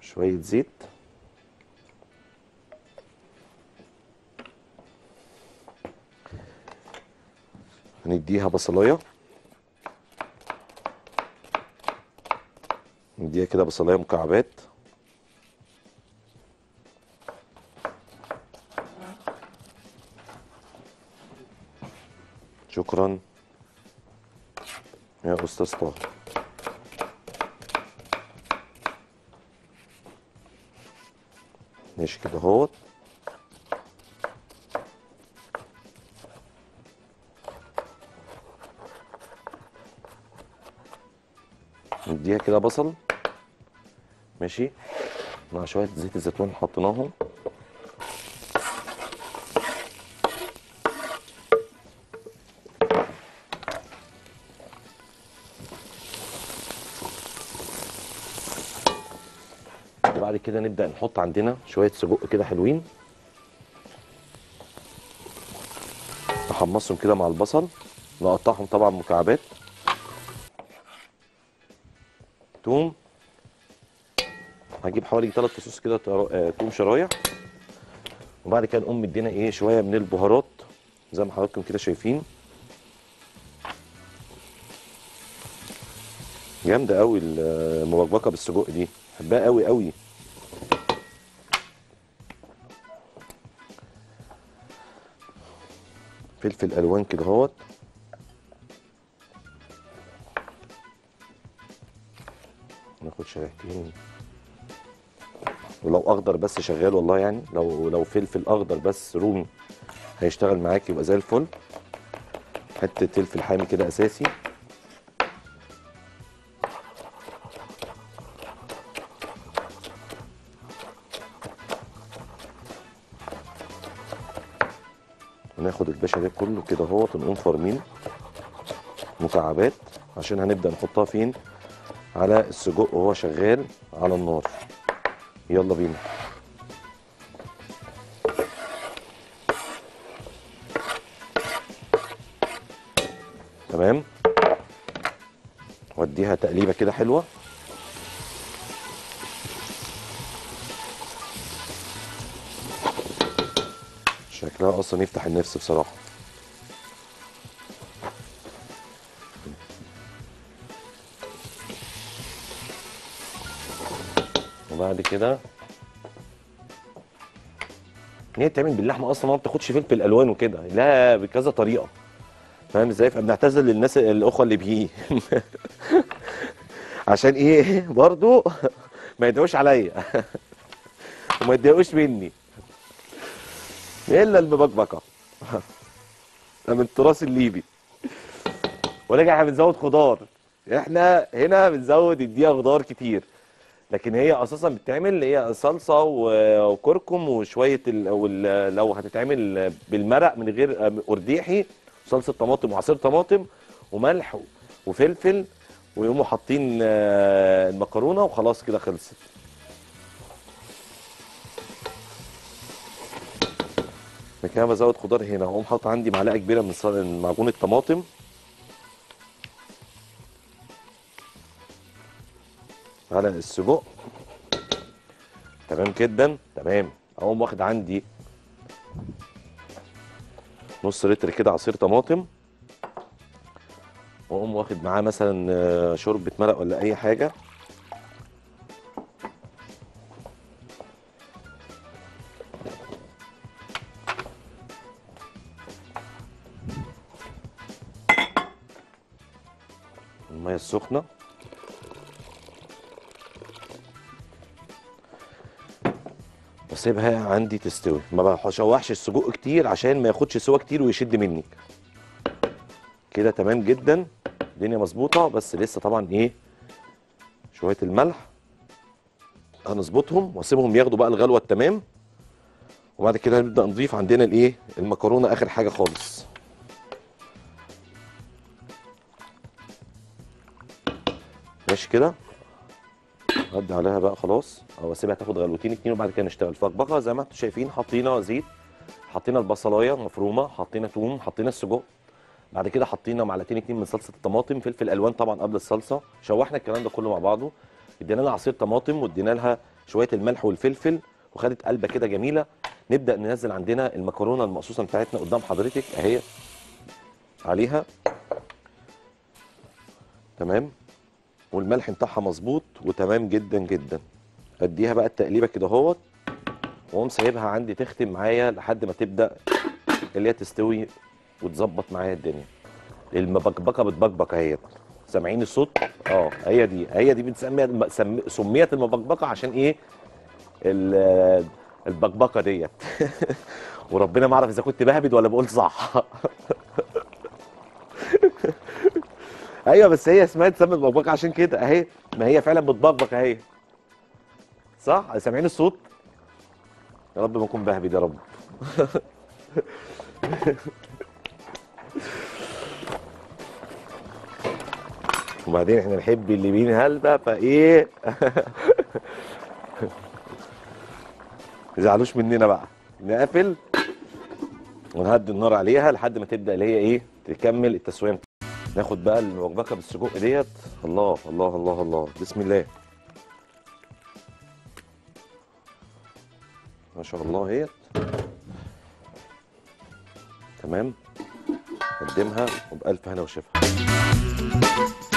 شويه زيت هنديها بصلايه نديها كده بصلايه مكعبات شكرا يا استاذ طه ماشي كده اهوت نديها كده بصل ماشي مع شويه زيت الزيتون حطيناهم وبعد كده نبدا نحط عندنا شويه سجق كده حلوين نحمصهم كده مع البصل نقطعهم طبعا مكعبات توم هجيب حوالي ثلاث فصوص كده طر- آه، توم شرايح وبعد كده نقوم مدينا ايه شويه من البهارات زي ما حضراتكم كده شايفين جامده قوي المبكبكه بالسجق دي بحبها قوي قوي فلفل الوان كده اهوت ناخد شريحتين ولو اخضر بس شغال والله يعني لو لو فلفل اخضر بس رومي هيشتغل معاك يبقى زي الفل حته فلفل حامي كده اساسي وناخد الباشا ده كله كده اهو ونقوم فارمين مكعبات عشان هنبدا نحطها فين على السجق وهو شغال على النار يلا بينا تمام وديها تقليبه كده حلوه شكلها اصلا يفتح النفس بصراحه وبعد كده ان هي بتعمل باللحمه اصلا ما بتاخدش فلفل الوان وكده لا بكذا طريقه فاهم ازاي فبنعتذر للناس الاخوه اللي بيه عشان ايه برضو ما يدعوش عليا وما يتضايقوش مني الا المبكبكه ده من التراث الليبي ولكن احنا بنزود خضار احنا هنا بنزود اديها خضار كتير لكن هي اساسا بتتعمل هي صلصه و- وكركم وشويه ال... وال... لو هتتعمل بالمرق من غير ارديحي صلصه طماطم وعصير طماطم وملح وفلفل ويقوموا حاطين آه، المكرونه وخلاص كده خلصت لكن انا بزود خضار هنا هقوم حاطط عندي معلقه كبيره من صل- من معجون الطماطم على السجق تمام جدا تمام اقوم واخد عندي نص لتر كده عصير طماطم واقوم واخد معاه مثلا آه، شوربه مرق ولا اي حاجه الميه السخنه بسيبها عندي تستوي ما بشوحش السجق كتير عشان ما ياخدش سوا كتير ويشد مني كده تمام جدا الدنيا مظبوطه بس لسه طبعا ايه شويه الملح هنظبطهم واسيبهم ياخدوا بقى الغلوه التمام وبعد كده نبدا نضيف عندنا الايه المكرونه اخر حاجه خالص ماشي كده هدي عليها بقى خلاص او اسيبها تاخد غلوتين اتنين وبعد كده نشتغل فبقى زي ما انتم شايفين حطينا زيت حطينا البصلايه مفرومه حطينا توم حطينا السجق بعد كده حطينا معلقتين اتنين من صلصه الطماطم فلفل الوان طبعا قبل الصلصه شوحنا الكلام ده كله مع بعضه ادينا لها عصير طماطم وادينا لها شويه الملح والفلفل وخدت قلبه كده جميله نبدا ننزل عندنا المكرونه المقصوصه بتاعتنا قدام حضرتك اهي عليها تمام والملح بتاعها مظبوط وتمام جدا جدا اديها بقى التقليبه كده اهوت واقوم سايبها عندي تختم معايا لحد ما تبدا اللي هي تستوي وتظبط معايا الدنيا المبكبكه بتبكبك اهيت سامعين الصوت اه هي دي هي دي بنسميها سم- سميت المبكبكه عشان ايه ال- البكبكه ديت وربنا ما اعرف اذا كنت بهبد ولا بقول صح ايوه بس هي اسمها تسمى البكبكه عشان كده اهي ما هي فعلا بتبكبك اهي صح سامعين الصوت يا رب ما اكون بهبد يا رب وبعدين احنا نحب اللي بين هلبة فايه ما تزعلوش مننا بقى نقفل ونهدي النار عليها لحد ما تبدا اللي هي ايه تكمل التسويه ناخد بقى المبكبكه بالسجق ديت الله الله الله الله بسم الله ما شاء الله اهيت تمام قدمها وبألف هنا وشفا